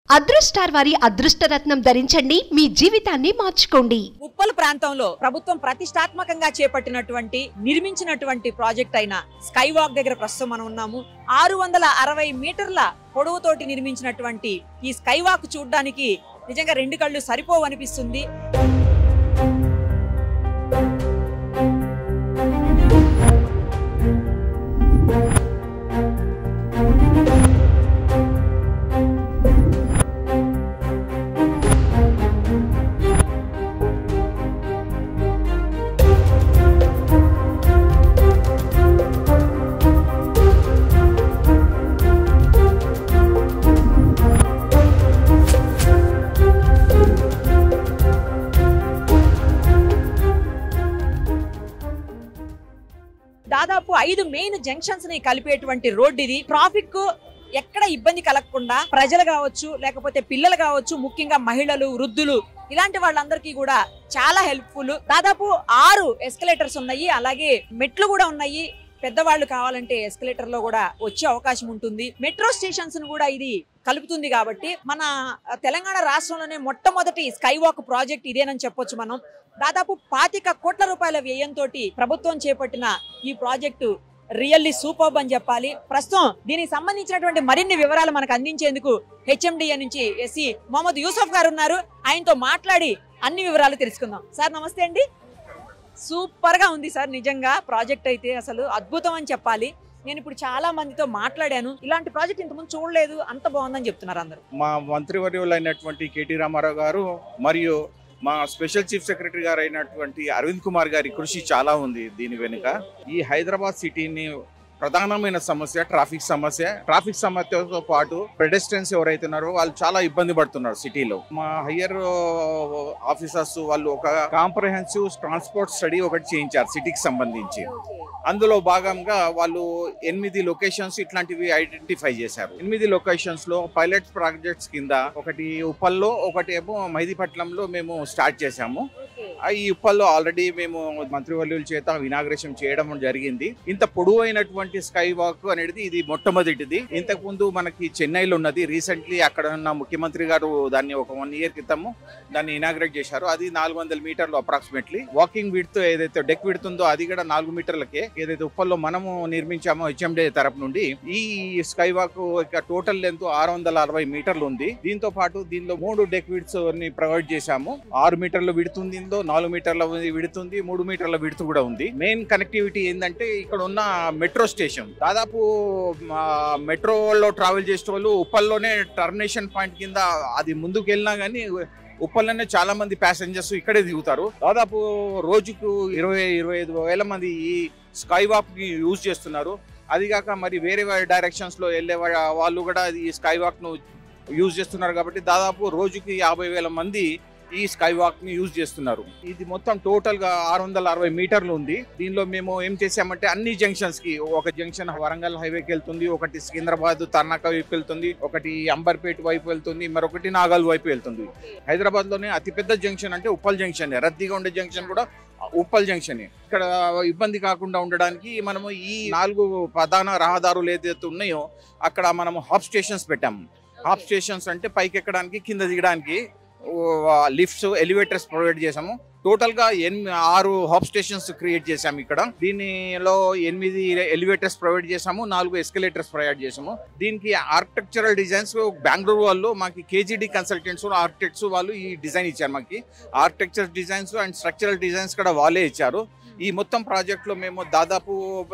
అదృష్టార్ వారి అదృష్టరత్నం ధరించండి మీ జీవితాన్ని మార్చుకోండి ఉప్పల్ ప్రాంతంలో ప్రభుత్వం ప్రతిష్టాత్మకంగా చేపట్టినటువంటి నిర్మించినటువంటి ప్రాజెక్ట్ అయిన స్కై వాక్ దగ్గర ప్రస్తుతం మనం ఉన్నాము ఆరు వందల అరవై మీటర్ల పొడవుతోటి నిర్మించినటువంటి ఈ స్కై వాక్ చూడడానికి నిజంగా రెండు కళ్ళు సరిపోవు అనిపిస్తుంది దాదాపు ఐదు మెయిన్ జంక్షన్స్ ని కలిపేటువంటి రోడ్ ఇది ట్రాఫిక్ ఎక్కడ ఇబ్బంది కలగకుండా ప్రజలు కావచ్చు లేకపోతే పిల్లలు కావచ్చు ముఖ్యంగా మహిళలు వృద్ధులు ఇలాంటి వాళ్ళందరికీ కూడా చాలా హెల్ప్ఫుల్ దాదాపు ఆరు ఎస్కలేటర్స్ ఉన్నాయి అలాగే మెట్లు కూడా ఉన్నాయి పెద్దవాళ్ళు కావాలంటే ఎస్కలేటర్ లో కూడా వచ్చే అవకాశం ఉంటుంది మెట్రో స్టేషన్స్ ను కూడా ఇది కలుపుతుంది కాబట్టి మన తెలంగాణ రాష్ట్రంలోనే మొట్టమొదటి స్కై వాక్ ప్రాజెక్ట్ ఇదేనని చెప్పొచ్చు మనం దాదాపు పాతిక కోట్ల రూపాయల వ్యయంతో ప్రభుత్వం చేపట్టిన ఈ ప్రాజెక్టు రియల్లీ సూపర్బ్ అని చెప్పాలి ప్రస్తుతం దీనికి సంబంధించినటువంటి మరిన్ని వివరాలు మనకు అందించేందుకు హెచ్ఎండిఏ నుంచి ఎస్సి మొహమ్మద్ యూసఫ్ గారు ఉన్నారు ఆయనతో మాట్లాడి అన్ని వివరాలు తెలుసుకుందాం సార్ నమస్తే అండి సూపర్ గా ఉంది సార్ నిజంగా ప్రాజెక్ట్ అయితే అసలు అద్భుతం అని చెప్పాలి నేను ఇప్పుడు చాలా మందితో మాట్లాడాను ఇలాంటి ప్రాజెక్ట్ ఇంతకుముందు చూడలేదు అంత బాగుందని చెప్తున్నారు అందరూ మా మంత్రివర్యులైనటువంటి కేటీ రామారావు గారు మరియు మా స్పెషల్ చీఫ్ సెక్రటరీ గారు అయినటువంటి అరవింద్ కుమార్ గారి కృషి చాలా ఉంది దీని వెనుక ఈ హైదరాబాద్ సిటీని ప్రధానమైన సమస్య ట్రాఫిక్ సమస్య ట్రాఫిక్ సమస్యతో పాటు పెడెస్ట్రియన్స్ ఎవరైతే ఉన్నారో వాళ్ళు చాలా ఇబ్బంది పడుతున్నారు సిటీలో మా హయ్యర్ ఆఫీసర్స్ వాళ్ళు ఒక కాంప్రహెన్సివ్ ట్రాన్స్పోర్ట్ స్టడీ ఒకటి చేయించారు సిటీకి సంబంధించి అందులో భాగంగా వాళ్ళు ఎనిమిది లొకేషన్స్ ఇట్లాంటివి ఐడెంటిఫై చేశారు ఎనిమిది లొకేషన్స్ లో పైలట్ ప్రాజెక్ట్స్ కింద ఒకటి ఉప్పల్లో ఒకటి ఏమో మైదీపట్నంలో మేము స్టార్ట్ చేశాము ఆ ఈ ఉప్పల్లో ఆల్రెడీ మేము మంత్రివర్యుల చేత ఇనాగ్రేషన్ చేయడం జరిగింది ఇంత పొడవైనటువంటి స్కై వాక్ అనేది ఇది మొట్టమొదటిది ఇంతకు ముందు మనకి చెన్నైలో ఉన్నది రీసెంట్లీ అక్కడ ఉన్న ముఖ్యమంత్రి గారు దాన్ని ఒక వన్ ఇయర్ క్రితము దాన్ని ఇనాగ్రేట్ చేశారు అది నాలుగు వందల మీటర్లు అప్రాక్సిమేట్లీ వాకింగ్ విడ్త్ ఏదైతే డెక్ విడుతుందో అది కూడా నాలుగు మీటర్లకే ఏదైతే ఉప్పల్లో మనము నిర్మించామో హెచ్ఎండే తరపు నుండి ఈ స్కై వాక్ టోటల్ లెంత్ ఆరు వందల అరవై మీటర్లు ఉంది దీంతో పాటు దీనిలో మూడు డెక్ విడ్స్ ని ప్రొవైడ్ చేశాము ఆరు మీటర్ల విడుతుంది ఇందో నాలుగు మీటర్ల విడుతుంది మూడు మీటర్ల విడుతు కూడా ఉంది మెయిన్ కనెక్టివిటీ ఏంటంటే ఇక్కడ ఉన్న మెట్రో స్టేషన్ దాదాపు మెట్రోలో ట్రావెల్ చేసే వాళ్ళు ఉప్పల్లోనే టర్మినేషన్ పాయింట్ కింద అది ముందుకు వెళ్ళినా కానీ ఉప్పల్లోనే చాలా మంది ప్యాసింజర్స్ ఇక్కడే దిగుతారు దాదాపు రోజుకు ఇరవై ఇరవై ఐదు వేల మంది ఈ స్కై వాక్ ని యూజ్ చేస్తున్నారు అది కాక మరి వేరే డైరెక్షన్స్ లో వెళ్ళే వా- వాళ్ళు కూడా ఈ స్కై వాక్ ను యూజ్ చేస్తున్నారు కాబట్టి దాదాపు రోజుకి యాభై వేల మంది ఈ స్కై వాక్ ని యూజ్ చేస్తున్నారు ఇది మొత్తం టోటల్ గా ఆరు వందల అరవై మీటర్లు ఉంది దీనిలో మేము ఏం చేసామంటే అన్ని జంక్షన్స్ కి ఒక జంక్షన్ వరంగల్ హైవేకి వెళ్తుంది ఒకటి సికింద్రాబాద్ తర్నాక వైపు వెళ్తుంది ఒకటి అంబర్పేట వైపు వెళ్తుంది మరొకటి నాగల్ వైపు వెళ్తుంది హైదరాబాద్ లోనే అతిపెద్ద జంక్షన్ అంటే ఉప్పల్ జంక్షన్ రద్దీగా ఉండే జంక్షన్ కూడా ఉప్పల్ జంక్షన్ ఇక్కడ ఇబ్బంది కాకుండా ఉండడానికి మనము ఈ నాలుగు ప్రధాన రహదారులు ఏదైతే ఉన్నాయో అక్కడ మనము హాప్ స్టేషన్స్ పెట్టాము హాప్ స్టేషన్స్ అంటే పైకి ఎక్కడానికి కింద దిగడానికి లిఫ్ట్స్ ఎలివేటర్స్ ప్రొవైడ్ చేసాము టోటల్ గా ఎనిమిది ఆరు హాప్ స్టేషన్స్ క్రియేట్ చేసాము ఇక్కడ దీనిలో ఎనిమిది ఎలివేటర్స్ ప్రొవైడ్ చేసాము నాలుగు ఎస్కలేటర్స్ ప్రొవైడ్ చేసాము దీనికి ఆర్కిటెక్చరల్ డిజైన్స్ బెంగళూరు వాళ్ళు మాకు కేజీడీ కన్సల్టెంట్స్ ఆర్కిటెక్ట్స్ వాళ్ళు ఈ డిజైన్ ఇచ్చారు మాకు architecture designs and structural designs కూడా వాళ్ళే ఇచ్చారు ఈ మొత్తం ప్రాజెక్ట్లో మేము దాదాపు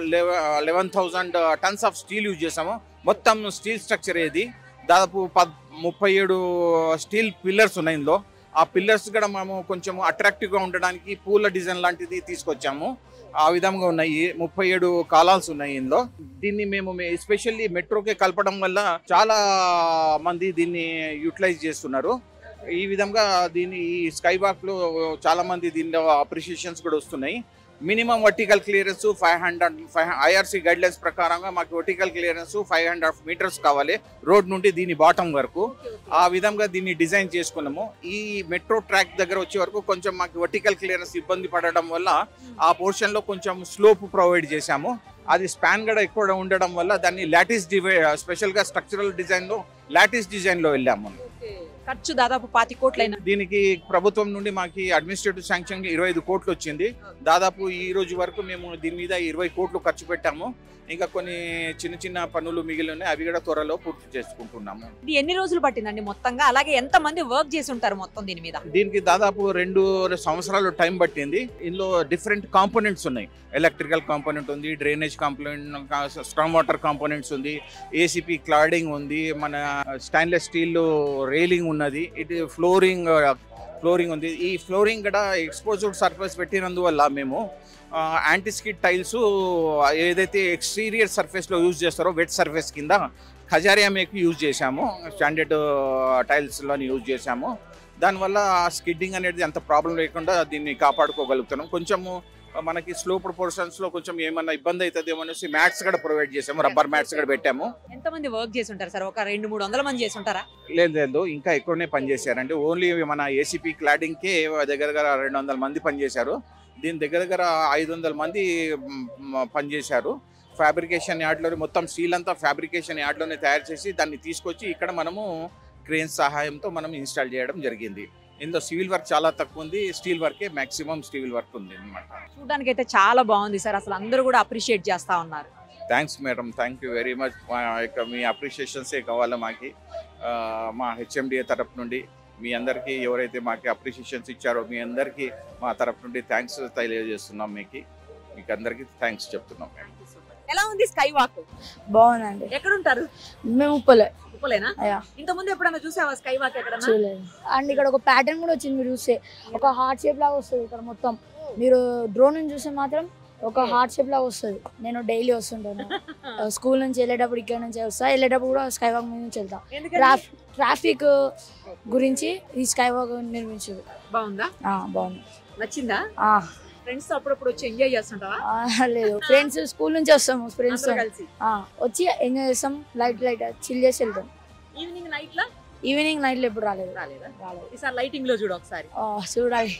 eleven thousand tons of steel use చేసాము మొత్తం స్టీల్ స్ట్రక్చర్ ఏది దాదాపు పద్ ముప్పై ఏడు స్టీల్ పిల్లర్స్ ఉన్నాయి ఇందులో ఆ పిల్లర్స్ కూడా మేము కొంచెం అట్రాక్టివ్గా ఉండడానికి పూల డిజైన్ లాంటిది తీసుకొచ్చాము ఆ విధంగా ఉన్నాయి ముప్పై ఏడు కాలాల్స్ ఉన్నాయి ఇందులో దీన్ని మేము ఎస్పెషల్లీ మెట్రోకి కలపడం వల్ల చాలా మంది దీన్ని యూటిలైజ్ చేస్తున్నారు ఈ విధంగా దీన్ని ఈ స్కై వాక్ లో చాలా మంది దీనిలో అప్రిషియేషన్స్ కూడా వస్తున్నాయి minimum vertical clearance five hundred five IRC guidelines ప్రకారంగా మాకు vertical clearance five hundred metres కావాలి రోడ్ నుండి దీని బాటం వరకు ఆ విధంగా దీన్ని డిజైన్ చేసుకున్నాము ఈ మెట్రో ట్రాక్ దగ్గర వచ్చే వరకు కొంచెం మాకు వర్టికల్ క్లియరెన్స్ ఇబ్బంది పడడం వల్ల ఆ పోర్షన్ లో కొంచెం స్లోప్ ప్రొవైడ్ చేశాము అది స్పాన్ కూడా ఎక్కువ ఉండడం వల్ల దాన్ని లాటిస్ డివై స్పెషల్ గా స్ట్రక్చరల్ డిజైన్ లో లాటిస్ డిజైన్ లో వెళ్ళాము ఖర్చు దాదాపు పాతి కోట్లైన దీనికి ప్రభుత్వం నుండి మాకు అడ్మినిస్ట్రేటివ్ శాంక్షన్ ఇరవై ఐదు కోట్లు వచ్చింది దాదాపు ఈ రోజు వరకు మేము దీని మీద ఇరవై కోట్లు ఖర్చు పెట్టాము ఇంకా కొన్ని చిన్న చిన్న పనులు మిగిలి ఉన్నాయి అవి కూడా త్వరలో పూర్తి చేసుకుంటున్నాము ఇది ఎన్ని రోజులు పట్టిందండి మొత్తంగా అలాగే ఎంత మంది వర్క్ చేసి ఉంటారు మొత్తం దీని మీద దీనికి దాదాపు రెండు సంవత్సరాలు టైం పట్టింది ఇందులో డిఫరెంట్ కాంపోనెంట్స్ ఉన్నాయి ఎలక్ట్రికల్ కాంపోనెంట్ ఉంది drainage component storm water components ఉంది ఏసీపీ క్లాడింగ్ ఉంది మన స్టైన్లెస్ స్టీల్ రైలింగ్ ఉన్నది ఇటు ఫ్లోరింగ్ ఫ్లోరింగ్ ఉంది ఈ ఫ్లోరింగ్ కూడా ఎక్స్పోజ్డ్ సర్ఫేస్ పెట్టినందువల్ల మేము యాంటీస్కిడ్ టైల్స్ ఏదైతే ఎక్స్టీరియర్ సర్ఫేస్లో యూజ్ చేస్తారో వెట్ సర్ఫేస్ కింద ఖజారియా మేక్ యూజ్ చేశాము స్టాండర్డ్ టైల్స్లోని యూజ్ చేశాము దానివల్ల స్కిడ్డింగ్ అనేది అంత ప్రాబ్లం లేకుండా దీన్ని కాపాడుకోగలుగుతున్నాం కొంచెము మనకి స్లోప్డ్ పోర్షన్స్లో కొంచెం ఏమన్నా ఇబ్బంది అవుతుందేమో అనేసి మ్యాట్స్ కూడా ప్రొవైడ్ చేసాము రబ్బర్ మ్యాట్స్ కూడా పెట్టాము ఎంత మంది వర్క్ చేసి ఉంటారు సార్ ఒక రెండు మూడు వందల మంది చేసి ఉంటారా లేదు లేదు ఇంకా ఎక్కువనే పనిచేశారంటే ఓన్లీ మన ఏసీపీ క్లాడింగ్కే దగ్గర దగ్గర రెండు వందల మంది పనిచేశారు దీని దగ్గర దగ్గర ఐదు వందల మంది మ్, మ్, పనిచేశారు ఫ్యాబ్రికేషన్ యార్డ్లో మొత్తం స్టీల్ అంతా ఫ్యాబ్రికేషన్ యార్డ్లోనే తయారు చేసి దాన్ని తీసుకొచ్చి ఇక్కడ మనము క్రేన్ సహాయంతో మనం ఇన్స్టాల్ చేయడం జరిగింది ఇందులో సివిల్ వర్క్ చాలా తక్కువ ఉంది స్టీల్ వర్కే మాక్సిమం స్టీల్ వర్క్ ఉంది అనమాట చూడడానికి అయితే చాలా బాగుంది సార్ అసలు అందరూ కూడా అప్రిషియేట్ చేస్తా ఉన్నారు thanks madam thank you very much మా యొక్క మీ అప్రిషియేషన్సే కావాలి మాకి ఆ, మా హెచ్ఎండిఏ తరపు నుండి మీ అందరికీ ఎవరైతే మాకు అప్రిషియేషన్స్ ఇచ్చారో మీ అందరికీ మా తరపు నుండి థ్యాంక్స్ తెలియజేస్తున్నాం మీకు మీకు అందరికీ థ్యాంక్స్ చెప్తున్నాం మేము ఎలా ఉంది స్కై వాక్ బాగుందండి ఎక్కడ ఉంటారు మేము ఉప్పలే ఉప్పలేనా అయ్యా ఇంత ముందు ఎప్పుడైనా చూసావా స్కై వాక్ ఎక్కడన్నా చూడలేదు అండ్ ఇక్కడ ఒక ప్యాటర్న్ కూడా వచ్చింది మీరు చూస్తే ఒక హార్ట్ షేప్ లాగా వస్తుంది ఇక్కడ మొత్తం మీరు డ్రోన్ నుంచి చూస్తే మాత్రం ఒక హార్ట్ షేప్ లాగా వస్తుంది నేను డైలీ వస్తుంటాను స్కూల్ నుంచి వెళ్ళేటప్పుడు ఇక్కడ నుంచి వస్తా వెళ్ళేటప్పుడు కూడా స్కై వాక్ మీద నుంచి వెళ్తా ఎందుకని ట్రాఫ్ ట్రాఫిక్ గురించి ఈ స్కై వాక్ నిర్మించారు బాగుందా ఆ, బాగుంది నచ్చిందా ఆ, ఫ్రెండ్స్ తో అప్పుడప్పుడు వచ్చి ఎంజాయ్ చేస్తుంటావా ఆ, లేదు ఫ్రెండ్స్ స్కూల్ నుంచి వస్తాము ఫ్రెండ్స్ అందరూ కలిసి వచ్చి ఎంజాయ్ చేస్తాం లైట్ లైట్ చిల్ చేసి వెళ్తాం ఈవినింగ్ నైట్ లో ఈవినింగ్ నైట్లో ఎప్పుడు రాలేదు రాలేదా రాలేదు ఈసారి లైటింగ్ లో చూడు ఒకసారి ఆ, చూడాలి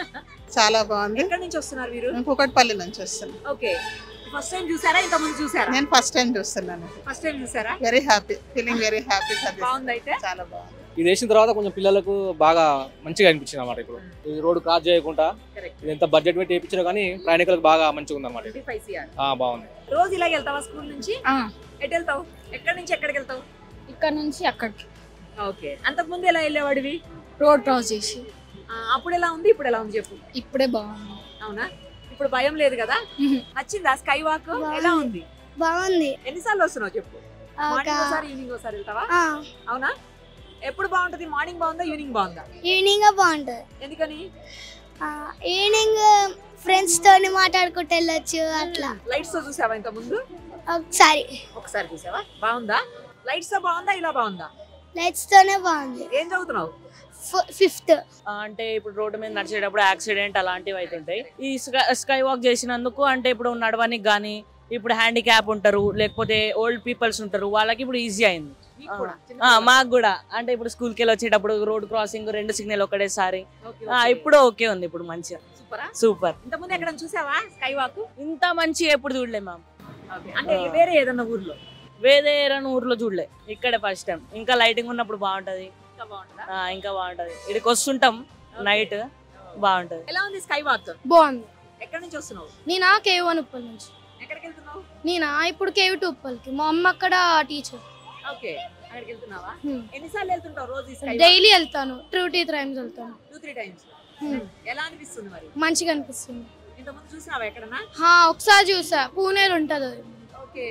చాలా బాగుంది ఎక్కడి నుంచి వస్తున్నారు మీరు నేను కూకట్పల్లి నుంచి వస్తున్నాను ఓకే ఫస్ట్ టైం చూసారా ఇంత ముందు చూసారా నేను ఫస్ట్ టైం చూస్తున్నాను ఫస్ట్ టైం చూసారా very happy feeling very happy బాగుంది అయితే చాలా బాగుంది ఇది వేసిన తర్వాత కొంచెం పిల్లలకు బాగా మంచిగా అనిపించింది అనమాట ఇప్పుడు ఈ రోడ్డు క్రాస్ చేయకుండా Correct. ఇది ఎంత బడ్జెట్ పెట్టి వేయించినా కానీ ప్రయాణికులకు బాగా మంచిగా ఉంది అనమాట ట్వంటీ ఫైవ్ సిఆర్ బాగుంది రోజు ఇలాగ వెళ్తావా స్కూల్ నుంచి ఆ. ఎటు వెళ్తావు ఎక్కడి నుంచి ఎక్కడికి వెళ్తావు ఇక్కడ నుంచి అక్కడికి ఓకే అంతకు ముందు ఎలా వెళ్ళేవాడివి రోడ్ క్రాస్ చేసి ఆ, అప్పుడు ఎలా ఉంది ఇప్పుడు ఎలా ఉంది చెప్పు ఇప్పుడే బాగుంది అవునా ఇప్పుడు భయం లేదు కదా నచ్చిందా స్కై వాక్ ఎలా ఉంది బాగుంది ఎన్నిసార్లు వస్తున్నావు చెప్పు ఒక మార్నింగ్ ఒకసారి ఈవినింగ్ ఒకసారి వెళ్తావా ఆ, అవునా ఎప్పుడు బాగుంటది మార్నింగ్ బాగుందా ఈవినింగ్ బాగుందా ఈవినింగ్ బాగుంటుంది ఎందుకని ఆ, ఈవినింగ్ ఫ్రెండ్స్ తోని మాట్లాడుకుంటూ వెళ్ళొచ్చు అట్లా లైట్స్ తో చూసావా ఇంత ముందు ఒకసారి ఒకసారి చూసావా బాగుందా లైట్స్ తో బాగుందా ఇలా బాగుందా లైట్స్ తోనే బాగుంది ఏం చదువుతున్నావు ఫిఫ్త్ ఆ, అంటే ఇప్పుడు రోడ్డు మీద నడిచేటప్పుడు యాక్సిడెంట్ అలాంటివి అవుతుంటాయి ఈ స్కై స్కై వాక్ చేసినందుకు అంటే ఇప్పుడు నడవనికి కానీ ఇప్పుడు హ్యాండిక్యాప్ ఉంటారు లేకపోతే ఓల్డ్ పీపుల్స్ ఉంటారు వాళ్ళకి ఇప్పుడు ఈజీ అయింది మీకు కూడా, చిన్న ఆ, పిల్లలు. మాకు కూడా అంటే ఇప్పుడు స్కూల్కి వెళ్ళి వచ్చేటప్పుడు రోడ్ క్రాసింగ్ రెండు సిగ్నల్ ఒకటేసారి ఓకే, ఆ, ఓకే. ఇప్పుడు ఓకే ఉంది ఇప్పుడు మంచిగా సూపరా సూపర్ ఇంత ముందు ఎక్కడ చూసావా స్కై వాక్ ఇంత మంచి ఎప్పుడు చూడలే మ్యామ్ అంటే వేరే ఏదన్నా ఊర్లో వేరే ఊర్లో చూడలే ఇక్కడే ఫస్ట్ టైం ఇంకా లైటింగ్ ఉన్నప్పుడు బాగుంటది ఇంకా బాగుంటుందా ఆ, ఇంకా బాగుంటది ఇక్కడికి వస్తుంటాం నైట్ బాగుంటది ఎలా ఉంది స్కై వాక్ బాగుంది ఎక్కడి నుంచి వస్తున్నావు నేనా కేవ్ వన్ ఉప్పల్ నుంచి ఎక్కడికి వెళ్తున్నావు నేనా ఇప్పుడు కేవ్ టూ ఉప్పల్కి మా అమ్మ అక్కడ టీచర్ ఓకే అక్కడికి వెళ్తున్నావా Hmm. ఎన్నిసార్లు వెళ్తుంటావు రోజు ఈ స్కై డైలీ వెళ్తాను టూ టీ టైమ్స్ వెళ్తాను టూ త్రీ టైమ్స్ Hmm. ఎలా అనిపిస్తుంది మరి మంచిగా అనిపిస్తుంది ఇంత ముందు చూసినావా ఎక్కడన్నా హా, ఒకసారి చూసా పూణేలో ఉంటుంది అది. ఓకే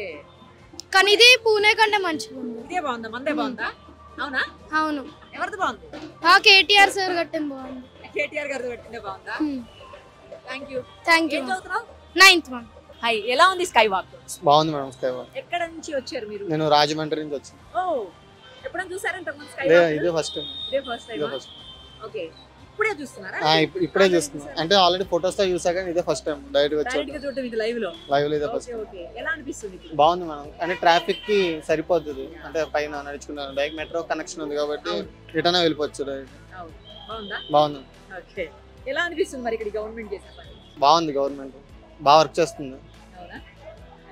కానీ ఇది పూణే కంటే మంచిగా ఉంది ఇదే బాగుందా మందే బాగుందా అవునా అవును ఎవరిది బాగుంది ఆ కేటీఆర్ సార్ కట్టింది బాగుంది కేటీఆర్ గారిది పెట్టిందే బాగుందా థ్యాంక్ యూ థ్యాంక్ యూ ఏం చదువుతున్నావు నైన్త్ వన్ హై ఎలా ఉంది స్కై వాక్ బాగుంది మేడం స్కై వాక్ ఎక్కడ నుంచి వచ్చారు మీరు నేను రాజమండ్రి నుంచి వచ్చాను ఓ ఎప్పుడైనా చూసారా ఇంతకుముందు స్కై లే వాక్ ఇదే ఫస్ట్ టైం ఇదే ఫస్ట్ ఇదే టైం ఫస్ట్ ఓకే ఇప్పుడే చూస్తున్నారా ఇప్పుడే చూస్తున్నా అంటే ఆల్రెడీ ఫొటోస్ తో చూసా కానీ ఇదే ఫస్ట్ టైం డైరెక్ట్ గా డైరెక్ట్ గా వచ్చాను చూడటం ఇది లైవ్ లో లైవ్ లో ఇదే ఫస్ట్ ఓకే ఓకే ఎలా అనిపిస్తుంది ఇప్పుడు? బాగుంది మేడం అంటే ట్రాఫిక్ కి సరిపోతుంది అంటే పైన నడుచుకున్నాను డైరెక్ట్ మెట్రో కనెక్షన్ ఉంది కాబట్టి రిటర్న్ వెళ్ళిపోవచ్చు డైరెక్ట్ అవును. బాగుందా బాగుంది ఓకే ఎలా అనిపిస్తుంది మరి ఇక్కడ గవర్నమెంట్ చేసే పని బాగుంది గవర్నమెంట్ బాగా వర్క్ చేస్తుంది అవునా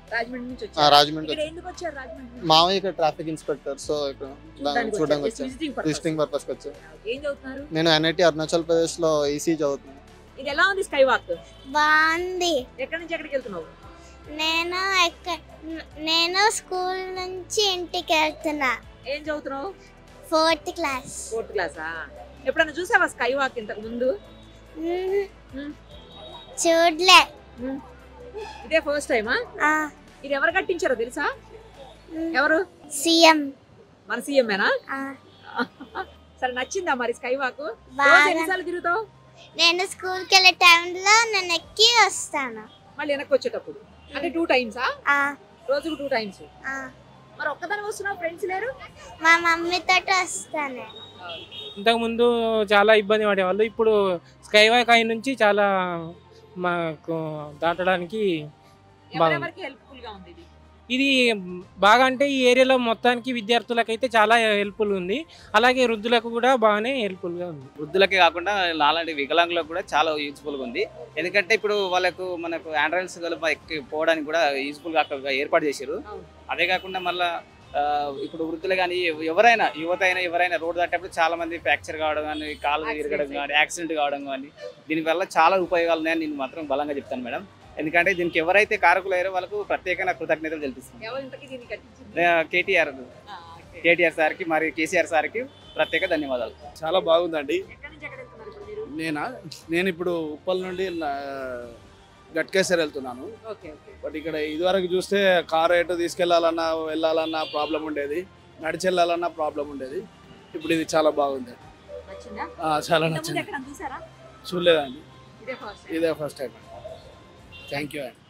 రాజమండ్రి నుంచి ఆ, వచ్చారు రాజమండ్రి ఇక్కడ వచ్చాను. ఎందుకు వచ్చారు రాజమండ్రి మామయ్య ఇక్కడ ట్రాఫిక్ ఇన్స్పెక్టర్ సో ఇక్కడ దాన్ని చూడ్డానికి చూడడానికి వచ్చారు. వచ్చాను Visiting purpose. విజిటింగ్ పర్పస్కి వచ్చాను ఏం చదువుతున్నారు నేను ఎన్ఐటి అరుణాచల్ ప్రదేశ్ లో ఈసీ చదువుతున్నాను ఇది ఎలా ఉంది స్కై వాక్ బాగుంది ఎక్కడి నుంచి ఎక్కడికి వెళ్తున్నావు నేను ఎక్క నేను స్కూల్ నుంచి ఇంటికి వెళ్తున్నా ఏం చదువుతున్నావు ఫోర్త్ క్లాస్ ఫోర్త్ క్లాసా ఎప్పుడైనా చూసావా స్కై వాక్ ఇంతకు ముందు మ్మ్. చూడలే ఇదే ఫస్ట్ టైమా ఆ, ఇది ఎవరు కట్టించారో తెలుసా ఎవరు సీఎం మన సీఎంఏనా ఆ, సరే నచ్చిందా మరి స్కై వాక్ రోజు బాగా ఎన్నిసార్లు తిరుగుతావు నేను స్కూల్కి వెళ్ళే టైంలో నేను ఎక్కి వస్తాను మళ్ళీ వెనక్కి వచ్చేటప్పుడు అంటే టూ టైమ్సా ఆ, రోజుకు టూ టైమ్స్ ఆ. మరి ఒక్కదాని వస్తున్నావు ఫ్రెండ్స్ లేరు మా మమ్మీతో వస్తాను ఇంతకుముందు చాలా ఇబ్బంది పడేవాళ్ళు ఇప్పుడు స్కై వాక్ అయిన నుంచి చాలా మాకు దాటడానికి బాగుంది ఎవరెవరికి హెల్ప్ఫుల్ గా ఉంది ఇది ఇది బాగా అంటే ఈ ఏరియాలో మొత్తానికి విద్యార్థులకైతే చాలా హెల్ప్ఫుల్ ఉంది అలాగే వృద్ధులకు కూడా బాగానే హెల్ప్ఫుల్గా ఉంది వృద్ధులకే కాకుండా అలాంటి వికలాంగులకు కూడా చాలా యూజ్ఫుల్గా ఉంది ఎందుకంటే ఇప్పుడు వాళ్ళకు మనకు ఆండ్రాయిడ్స్ గల ఎక్కి పోవడానికి కూడా యూజ్ఫుల్గా అక్కడ ఏర్పాటు చేశారు అదే కాకుండా మళ్ళీ ఇప్పుడు వృద్ధులు కానీ ఎవరైనా యువత అయినా ఎవరైనా రోడ్డు దాటేటప్పుడు చాలా మంది ఫ్రాక్చర్ కావడం కానీ కాళ్ళు విరగడం కానీ యాక్సిడెంట్ కావడం కానీ దీనివల్ల చాలా ఉపయోగాలు ఉన్నాయని నేను మాత్రం బలంగా చెప్తాను మేడం ఎందుకంటే దీనికి ఎవరైతే కారకులయ్యారో వాళ్ళకు ప్రత్యేకంగా కృతజ్ఞతలు తెలుపిస్తున్నాను ఎవరు ఇంతకీ దీన్ని కట్టించింది కేటీఆర్ కేటీఆర్ సార్కి మరియు కేసీఆర్ సార్కి ప్రత్యేక ధన్యవాదాలు చాలా బాగుందండి ఎక్కడి నుంచి ఎక్కడ వెళ్తున్నారు ఇప్పుడు మీరు నేనా నేను ఇప్పుడు ఉప్పల్ నుండి నా- గట్కేసర్ వెళ్తున్నాను ఓకే ఓకే బట్ ఇక్కడ ఇదివరకు చూస్తే కార్ ఎటు తీసుకెళ్లాలన్నా వెళ్ళాలన్నా ప్రాబ్లం ఉండేది నడిచి వెళ్ళాలన్నా ప్రాబ్లం ఉండేది ఇప్పుడు ఇది చాలా బాగుంది నచ్చిందా ఆ, చాలా ఇంతకుముందు నచ్చింది ఎక్కడ చూసారా చూడలేదండి ఇదే ఫస్ట్ ఇదే ఫస్ట్ టైం థ్యాంక్ యూ అండి